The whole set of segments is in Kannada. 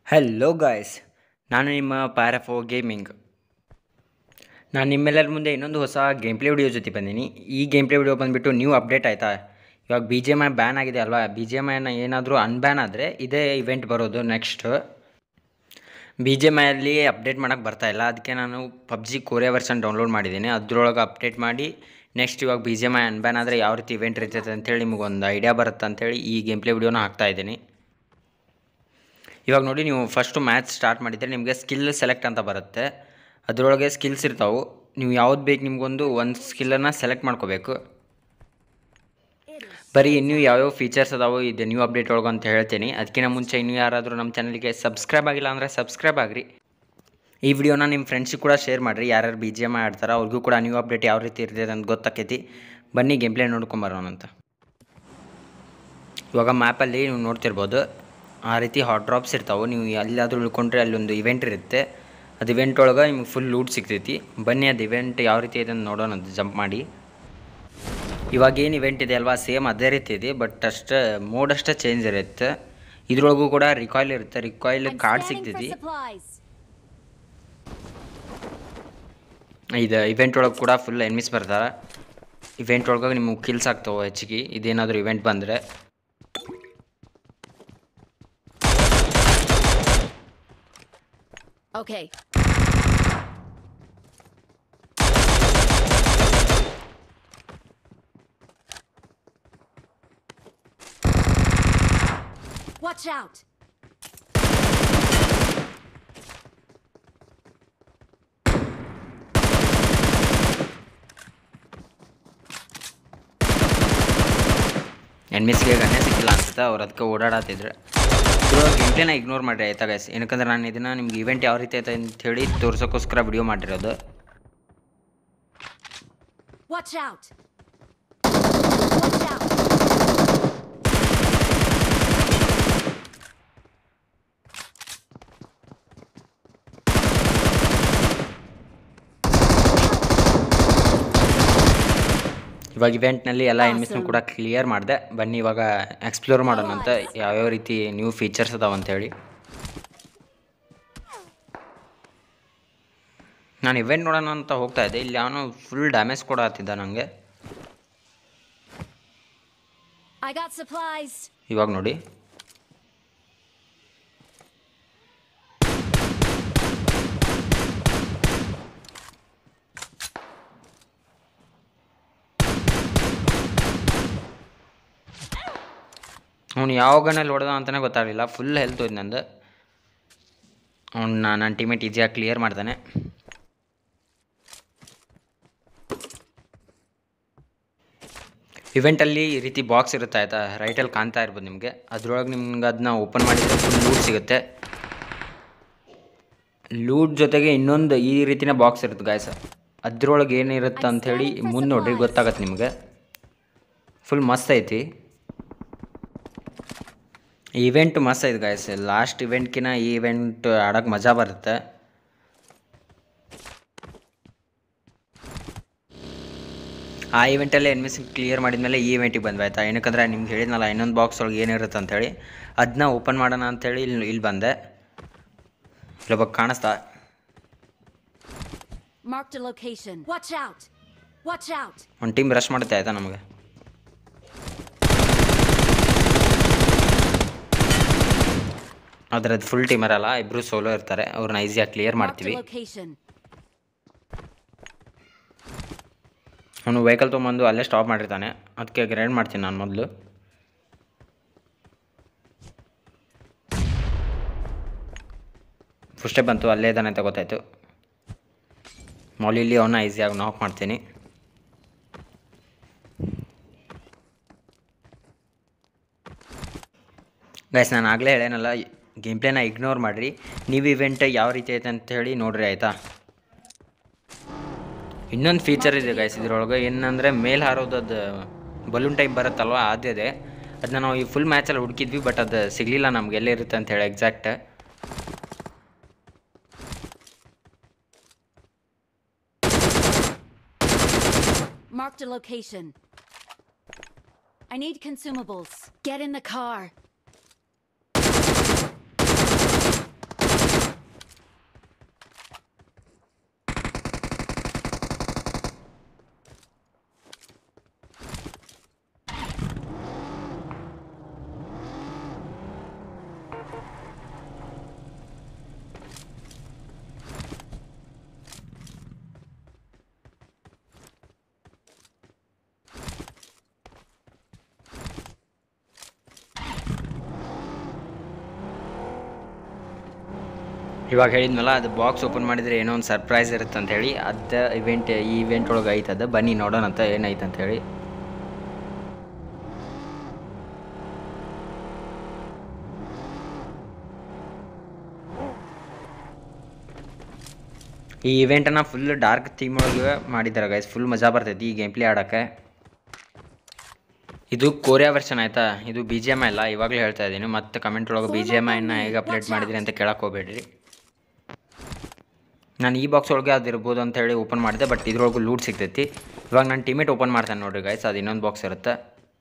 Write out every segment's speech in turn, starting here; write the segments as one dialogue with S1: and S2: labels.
S1: ಹಲೋ ಗಾಯ್ಸ್ ನಾನು ನಿಮ್ಮ ಪ್ಯಾರಫೋ ಗೇಮಿಂಗ್ ನಾನು ನಿಮ್ಮೆಲ್ಲರ ಮುಂದೆ ಇನ್ನೊಂದು ಹೊಸ ಗೇಮ್ ಪ್ಲೇ ವಿಡಿಯೋ ಜೊತೆ ಬಂದೀನಿ ಈ ಗೇಮ್ ಪ್ಲೇ ವಿಡಿಯೋ ಬಂದುಬಿಟ್ಟು ನ್ಯೂ ಅಪ್ಡೇಟ್ ಆಯಿತಾ ಇವಾಗ B G M I ban ಆಗಿದೆ ಅಲ್ವಾ ಬಿ ಜಿ ಎಮ್ ಐನ ಏನಾದರೂ ಅನ್ಬ್ಯಾನ್ ಆದರೆ ಇದೇ ಇವೆಂಟ್ ಬರೋದು ನೆಕ್ಸ್ಟ್ ಬಿ ಜಿ ಎಮ್ ಐಯಲ್ಲಿ ಅಪ್ಡೇಟ್ ಮಾಡೋಕ್ಕೆ ಬರ್ತಾಯಿಲ್ಲ ಅದಕ್ಕೆ ನಾನು ಪಬ್ಜಿ ಕೋರಿಯಾ ವರ್ಷನ್ ಡೌನ್ಲೋಡ್ ಮಾಡಿದ್ದೀನಿ ಅದ್ರೊಳಗೆ ಅಪ್ಡೇಟ್ ಮಾಡಿ ನೆಕ್ಸ್ಟ್ ಇವಾಗ B G M I unban ಆದರೆ ಯಾವ ರೀತಿ ಇವೆಂಟ್ ಇರ್ತೈತೆ ಅಂತೇಳಿ ನಿಮಗೆ ಒಂದು ಐಡಿಯಾ ಬರುತ್ತೆ ಅಂತೇಳಿ ಈ ಗೇಮ್ ಪ್ಲೇ ವಿಡಿಯೋನ ಹಾಕ್ತಾಯಿದ್ದೀನಿ ಇವಾಗ ನೋಡಿ ನೀವು ಫಸ್ಟು ಮ್ಯಾಚ್ ಸ್ಟಾರ್ಟ್ ಮಾಡಿದರೆ ನಿಮಗೆ ಸ್ಕಿಲ್ ಸೆಲೆಕ್ಟ್ ಅಂತ ಬರುತ್ತೆ ಅದರೊಳಗೆ ಸ್ಕಿಲ್ಸ್ ಇರ್ತಾವೆ ನೀವು ಯಾವ್ದು ಬೇಕು ನಿಮಗೊಂದು ಒಂದು ಸ್ಕಿಲ್ಲನ್ನು ಸೆಲೆಕ್ಟ್ ಮಾಡ್ಕೋಬೇಕು ಬರೀ ಇನ್ನೂ ಯಾವ್ಯಾವ ಫೀಚರ್ಸ್ ಅದಾವೆ ಇದು ನ್ಯೂ ಅಪ್ಡೇಟ್ ಒಳಗೆ ಅಂತ ಹೇಳ್ತೀನಿ ಅದಕ್ಕಿಂತ ಮುಂಚೆ ಇನ್ನೂ ಯಾರಾದರೂ ನಮ್ಮ ಚಾನಲ್ಗೆ ಸಬ್ಸ್ಕ್ರೈಬ್ ಆಗಿಲ್ಲ ಅಂದರೆ ಸಬ್ಸ್ಕ್ರೈಬ್ ಆಗಿರಿ ಈ ವಿಡಿಯೋನ ನಿಮ್ಮ ಫ್ರೆಂಡ್ಸಿಗೆ ಕೂಡ ಶೇರ್ ಮಾಡಿರಿ ಯಾರ್ಯಾರು ಬಿ ಜಿ ಎಮ್ ಐ ಆಡ್ತಾರೆ ಅವ್ರಿಗೂ ಕೂಡ ನ್ಯೂ ಅಪ್ಡೇಟ್ ಯಾವ ರೀತಿ ಇರ್ತೈತೆ ಅಂತ ಗೊತ್ತಾಕೈತಿ ಬನ್ನಿ ಗೇಮ್ ಪ್ಲೇ ನೋಡ್ಕೊಂಬರೋಣ ಅಂತ ಇವಾಗ ಮ್ಯಾಪಲ್ಲಿ ನೀವು ನೋಡ್ತಿರ್ಬೋದು ಆ ರೀತಿ ಹಾಟ್ ಡ್ರಾಪ್ಸ್ ಇರ್ತಾವೆ ನೀವು ಎಲ್ಲಾದರೂ ಇಳ್ಕೊಂಡ್ರೆ ಅಲ್ಲೊಂದು ಇವೆಂಟ್ ಇರುತ್ತೆ ಅದು ಇವೆಂಟ್ ಒಳಗೆ ನಿಮ್ಗೆ ಫುಲ್ ಲೂಟ್ ಸಿಗ್ತೈತಿ ಬನ್ನಿ ಅದು ಇವೆಂಟ್ ಯಾವ ರೀತಿ ಇದೆ ಅಂತ ನೋಡೋಣ ಅದು ಜಂಪ್ ಮಾಡಿ ಇವಾಗ ಏನು ಇವೆಂಟ್ ಇದೆ ಅಲ್ವಾ ಸೇಮ್ ಅದೇ ರೀತಿ ಇದೆ ಬಟ್ ಅಷ್ಟೇ ಮೋಡ್ ಅಷ್ಟೇ ಚೇಂಜ್ ಇರುತ್ತೆ ಇದ್ರೊಳಗೂ ಕೂಡ ರಿಕಾಯ್ಲ್ ಇರುತ್ತೆ recoil
S2: I'm
S1: card
S2: scanning for
S1: ಸಿಗ್ತೈತಿ
S2: supplies.
S1: ಇದು ಇವೆಂಟ್ ಒಳಗೆ ಕೂಡ ಫುಲ್ ಎನ್ಮಿಸ್ ಬರ್ತಾರೆ ಇವೆಂಟ್ ಒಳಗೆ ನಿಮಗೆ ಕಿಲ್ಸ್ ಆಗ್ತಾವೆ ಹೆಚ್ಚಿಗೆ ಇದೇನಾದರೂ ಇವೆಂಟ್ ಬಂದರೆ
S2: Okay. Watch out!
S1: ಎನ್ಮಿಸ್ಗೆ ಗನ್ನೇ ಸಿಕ್ಕಿಲ್ಲ ಅನ್ಸುತ್ತೆ ಅವ್ರು ಅದಕ್ಕೆ ಓಡಾಡತ್ತಿದ್ರು ಇವಾಗ ಗೇಮ್ಪ್ಲೇನ ಇಗ್ನೋರ್ ಮಾಡಿರಿ ಆಯ್ತಾ ಗೈಸ್ ಏನಕ್ಕಂದ್ರೆ ನಾನು ಇದನ್ನು ನಿಮ್ಗೆ ಇವೆಂಟ್ ಯಾವ ರೀತಿ ಐತೆ ಅಂತ ಹೇಳಿ ತೋರ್ಸೋಕ್ಕೋಸ್ಕರ ವಿಡಿಯೋ ಮಾಡಿರೋದು
S2: Watch out! Watch out!
S1: ಇವಾಗ ಇವೆಂಟ್ನಲ್ಲಿ ಎಲ್ಲ
S2: Awesome.
S1: ಎನ್ಮಿಸ್ನ ಕೂಡ ಕ್ಲಿಯರ್ ಮಾಡಿದೆ ಬನ್ನಿ ಇವಾಗ ಎಕ್ಸ್ಪ್ಲೋರ್ ಮಾಡೋಣ ಅಂತ ಯಾವ್ಯಾವ ರೀತಿ ನ್ಯೂ ಫೀಚರ್ಸ್ ಅದಾವ ಅಂತೇಳಿ ನಾನು ಇವೆಂಟ್ ನೋಡೋಣ ಅಂತ ಹೋಗ್ತಾ ಇದ್ದೆ ಇಲ್ಲಿ ಅವನು ಫುಲ್ ಡ್ಯಾಮೇಜ್ ಕೂಡ ಆಗ್ತಿದ್ದ ನನಗೆ
S2: I got supplies.
S1: ಇವಾಗ ನೋಡಿ ಅವನು ಯಾವ ಗನಲ್ಲಿ ಹೊಡೆದ ಅಂತಲೇ ಗೊತ್ತಾಗಲಿಲ್ಲ ಫುಲ್ ಹೆಲ್ತ್ ಹೋಯ್ತು ನಂದು ಅವ್ನು ನನ್ನ ಟೀಮೇಟ್ ಈಸಿಯಾಗಿ ಕ್ಲಿಯರ್ ಮಾಡ್ತಾನೆ ಇವೆಂಟಲ್ಲಿ ಈ ರೀತಿ ಬಾಕ್ಸ್ ಇರುತ್ತೆ ಆಯಿತಾ ರೈಟಲ್ಲಿ ಕಾಣ್ತಾ ಇರ್ಬೋದು ನಿಮಗೆ ಅದ್ರೊಳಗೆ ನಿಮ್ಗೆ ಅದನ್ನ ಓಪನ್ ಮಾಡಿದರೆ ಫುಲ್ ಲೂಟ್ ಸಿಗುತ್ತೆ ಲೂಟ್ ಜೊತೆಗೆ ಇನ್ನೊಂದು ಈ ರೀತಿನೇ ಬಾಕ್ಸ್ ಇರುತ್ತೆ ಗಾಯ್ಸ ಅದ್ರೊಳಗೆ ಏನಿರುತ್ತೆ ಅಂಥೇಳಿ ಮುಂದೆ ನೋಡ್ರಿ ಗೊತ್ತಾಗತ್ತೆ ನಿಮಗೆ ಫುಲ್ ಮಸ್ತ್ ಐತಿ ಇವೆಂಟ್ ಮಸ್ತ್ ಐತೆ ಗಾಯ್ಸ್ ಲಾಸ್ಟ್ ಇವೆಂಟ್ಕಿನ ಈ ಇವೆಂಟ್ ಆಡೋಕೆ ಮಜಾ ಬರುತ್ತೆ ಆ ಇವೆಂಟಲ್ಲಿ ಎನ್ಮಿಸ್ ಕ್ಲಿಯರ್ ಮಾಡಿದ್ಮೇಲೆ ಈ ಇವೆಂಟಿಗೆ ಬಂದ್ವಿ ಆಯ್ತಾ ಏನಕ್ಕಂದ್ರೆ ನಿಮ್ಗೆ ಹೇಳಿದ್ನಲ್ಲ ಇನ್ನೊಂದು ಬಾಕ್ಸ್ ಒಳಗೆ ಏನಿರುತ್ತೆ ಅಂತೇಳಿ ಅದನ್ನ ಓಪನ್ ಮಾಡೋಣ ಅಂತೇಳಿ ಇಲ್ಲಿ ಇಲ್ಲಿ ಬಂದೆ ಇಲ್ಲೊಬ್ಬ ಕಾಣಿಸ್ತಾ
S2: Marked a location. Watch out! Watch out!
S1: ಒಂದು ಟೀಮ್ ರಶ್ ಮಾಡುತ್ತೆ ಆಯ್ತಾ ನಮಗೆ ಆದರೆ ಅದು ಫುಲ್ ಟೀಮ್ ಇರಲ್ಲ ಇಬ್ಬರು ಸೋಲೋ ಇರ್ತಾರೆ ಅವ್ರನ್ನ ಈಸಿಯಾಗಿ ಕ್ಲಿಯರ್
S2: Marked a
S1: ಮಾಡ್ತೀವಿ
S2: location.
S1: ಅವನು ವೆಹಿಕಲ್ ತೊಗೊಂಬಂದು ಅಲ್ಲೇ ಸ್ಟಾಪ್ ಮಾಡಿರ್ತಾನೆ ಅದಕ್ಕೆ ಗ್ರೈಂಡ್ ಮಾಡ್ತೀನಿ ನಾನು ಮೊದಲು ಫುಷ್ಟೇ ಬಂತು ಅಲ್ಲೇ ಇದ್ದಾನೆ ಅಂತ ಗೊತ್ತಾಯ್ತು ಮೌಲಿಲಿ ಅವನ್ನ ಈಸಿಯಾಗಿ ನಾಕ್ ಮಾಡ್ತೀನಿ ಗೈಸ್ ನಾನು ಆಗಲೇ ಹೇಳೇನಲ್ಲ ಗೇಮ್ ಪ್ಲೇನ ಇಗ್ನೋರ್ ಮಾಡಿರಿ ನೀವು ಇವೆಂಟ್ ಯಾವ ರೀತಿ ಐತೆ ಅಂತ ಹೇಳಿ ನೋಡ್ರಿ ಆಯಿತಾ ಇನ್ನೊಂದು ಫೀಚರ್ ಇದೆ ಗೈಸ್ ಇದ್ರೊಳಗೆ ಏನಂದರೆ ಮೇಲೆ ಹಾರೋದದು ಬಲೂನ್ ಟೈಪ್ ಬರುತ್ತಲ್ವ ಅದಿದೆ ಅದನ್ನ ನಾವು ಈ ಫುಲ್ ಮ್ಯಾಚಲ್ಲಿ ಹುಡುಕಿದ್ವಿ ಬಟ್ ಅದು ಸಿಗಲಿಲ್ಲ ನಮ್ಗೆ ಎಲ್ಲೇ ಇರುತ್ತೆ ಅಂತ ಹೇಳಿ exact
S2: Marked a location. I need consumables. Get in the car.
S1: ಇವಾಗ ಹೇಳಿದ್ನಲ್ಲ ಅದು ಬಾಕ್ಸ್ ಓಪನ್ ಮಾಡಿದರೆ ಏನೋ ಒಂದು ಸರ್ಪ್ರೈಸ್ ಇರುತ್ತೆ ಅಂತ ಹೇಳಿ ಅದು ಇವೆಂಟ್ ಈ ಇವೆಂಟ್ ಒಳಗೆ ಐತದ ಬನ್ನಿ ನೋಡೋಣ ಅಂತ ಏನೈತೆ ಅಂತ ಹೇಳಿ ಈ ಇವೆಂಟನ್ನು ಫುಲ್ ಡಾರ್ಕ್ ಥೀಮ್ ಒಳಗೆ ಮಾಡಿದ್ದಾರೆ ಗೈಸ್ ಫುಲ್ ಮಜಾ ಬರ್ತೈತಿ ಈ ಗೇಮ್ ಪ್ಲೇ ಆಡೋಕ್ಕೆ ಇದು ಕೋರಿಯಾ ವರ್ಷನ್ ಆಯ್ತಾ ಇದು ಬಿ ಜಿ ಎಮ್ ಅಲ್ಲ ಇವಾಗಲೇ ಹೇಳ್ತಾ ಇದ್ದೀನಿ ಮತ್ತೆ ಕಮೆಂಟ್ ಒಳಗೆ ಬಿ ಜಿ ಎಮ್ ಐನ ಹೇಗೆ ಅಪ್ಡೇಟ್ ಮಾಡಿದ್ರಿ ಅಂತ ಕೇಳಕ್ಕೆ ಹೋಗ್ಬೇಡ್ರಿ ನಾನು ಈ ಬಾಕ್ಸ್ ಒಳಗೆ ಅದು ಇರ್ಬೋದು ಅಂತ ಹೇಳಿ ಓಪನ್ ಮಾಡಿದೆ ಬಟ್ ಇದ್ರೊಳಗೆ ಲೂಟ್ ಸಿಗ್ತೈತಿ ಇವಾಗ ನಾನು ಟಿಮೇಟ್ ಓಪನ್ ಮಾಡ್ತಾನೆ ನೋಡ್ರಿ ಗೈಸ್ ಅದು ಇನ್ನೊಂದು ಬಾಕ್ಸ್ ಇರುತ್ತೆ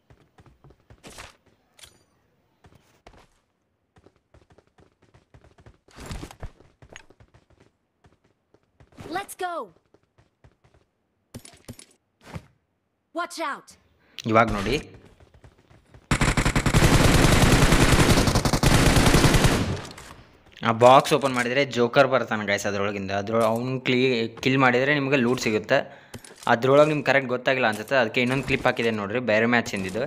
S2: Let's go. Watch out.
S1: ಇವಾಗ ನೋಡಿ ಆ ಬಾಕ್ಸ್ ಓಪನ್ ಮಾಡಿದರೆ ಜೋಕರ್ ಬರ್ತಾನೆ ಗೈಸ್ ಅದ್ರೊಳಗಿಂದ ಅದ್ರೊಳಗೆ ಅವ್ನು ಕ್ಲೀ ಕಿಲ್ ಮಾಡಿದರೆ ನಿಮಗೆ ಲೂಟ್ ಸಿಗುತ್ತೆ ಅದ್ರೊಳಗೆ ನಿಮ್ಗೆ ಕರೆಕ್ಟ್ ಗೊತ್ತಾಗಿಲ್ಲ ಅನ್ಸುತ್ತೆ ಅದಕ್ಕೆ ಇನ್ನೊಂದು ಕ್ಲಿಪ್ ಹಾಕಿದೆ ನೋಡ್ರಿ ಬೇರೆ ಮ್ಯಾಚ್ ಇಂದಿದ್ದು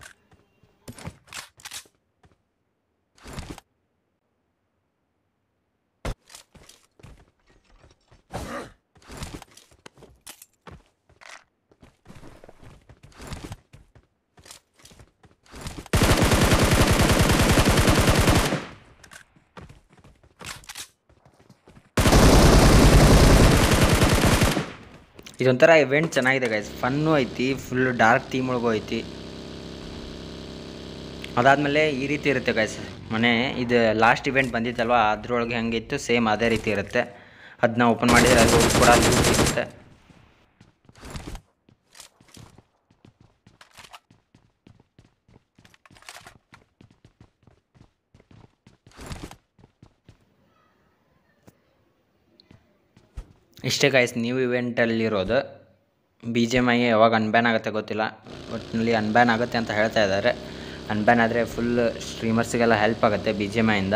S1: ಇದೊಂಥರ ಇವೆಂಟ್ ಚೆನ್ನಾಗಿದೆ ಗೈಸ್ ಫನ್ನು ಐತಿ ಫುಲ್ ಡಾರ್ಕ್ ಥೀಮ್ ಒಳಗೂ ಐತಿ ಅದಾದಮೇಲೆ ಈ ರೀತಿ ಇರುತ್ತೆ ಗೈಸ್ ಮನೆ ಇದು ಲಾಸ್ಟ್ ಇವೆಂಟ್ ಬಂದಿತ್ತಲ್ವ ಅದ್ರೊಳಗೆ ಹೆಂಗಿತ್ತು ಸೇಮ್ ಅದೇ ರೀತಿ ಇರುತ್ತೆ ಅದನ್ನ ಓಪನ್ ಮಾಡಿದರೆ ಅದು ಕೂಡ ಲೂಟ್ ಸಿಗುತ್ತೆ ಇಷ್ಟೇ ಗಾಯ್ಸ್ ನ್ಯೂ ಇವೆಂಟಲ್ಲಿರೋದು ಬಿ ಜಿ ಎಮ್ ಐ ಯಾವಾಗ ಅನ್ಬ್ಯಾನ್ ಆಗುತ್ತೆ ಗೊತ್ತಿಲ್ಲ ಒಟ್ಟಿನಲ್ಲಿ ಅನ್ಬ್ಯಾನ್ ಆಗುತ್ತೆ ಅಂತ ಹೇಳ್ತಾ ಇದ್ದಾರೆ ಅನ್ಬ್ಯಾನ್ ಆದರೆ ಫುಲ್ ಸ್ಟ್ರೀಮರ್ಸಿಗೆಲ್ಲ ಹೆಲ್ಪ್ ಆಗುತ್ತೆ ಬಿ ಜಿ ಎಮ್ ಐಯಿಂದ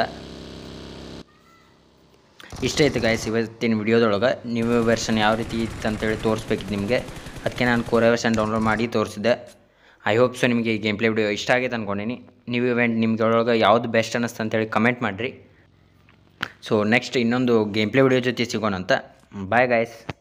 S1: ಇಷ್ಟ ಐತೆ ಗಾಯ್ಸ್ ಇವತ್ತಿನ ವಿಡಿಯೋದೊಳಗೆ ನ್ಯೂ ವರ್ಷನ್ ಯಾವ ರೀತಿ ಇತ್ತು ಅಂತೇಳಿ ತೋರಿಸ್ಬೇಕಿತ್ತು ನಿಮಗೆ ಅದಕ್ಕೆ ನಾನು ಕೋರೆ ವರ್ಷನ್ ಡೌನ್ಲೋಡ್ ಮಾಡಿ ತೋರಿಸಿದೆ ಐ ಹೋಪ್ ಸೊ ನಿಮಗೆ ಈ ಗೇಮ್ ಪ್ಲೇ ವಿಡಿಯೋ ಇಷ್ಟ ಆಗೈತೆ ಅಂದ್ಕೊಂಡೀನಿ ನ್ಯೂ ಇವೆಂಟ್ ನಿಮ್ಗೆ ಒಳಗೆ ಯಾವ್ದು ಬೆಸ್ಟ್ ಅನ್ನಿಸ್ತು ಅಂತೇಳಿ ಕಮೆಂಟ್ ಮಾಡಿರಿ ಸೊ ನೆಕ್ಸ್ಟ್ ಇನ್ನೊಂದು ಗೇಮ್ ಪ್ಲೇ ವಿಡಿಯೋ ಜೊತೆ ಸಿಗೋಣ ಅಂತ ಬಾಯ್ ಗಾಯ್ಸ್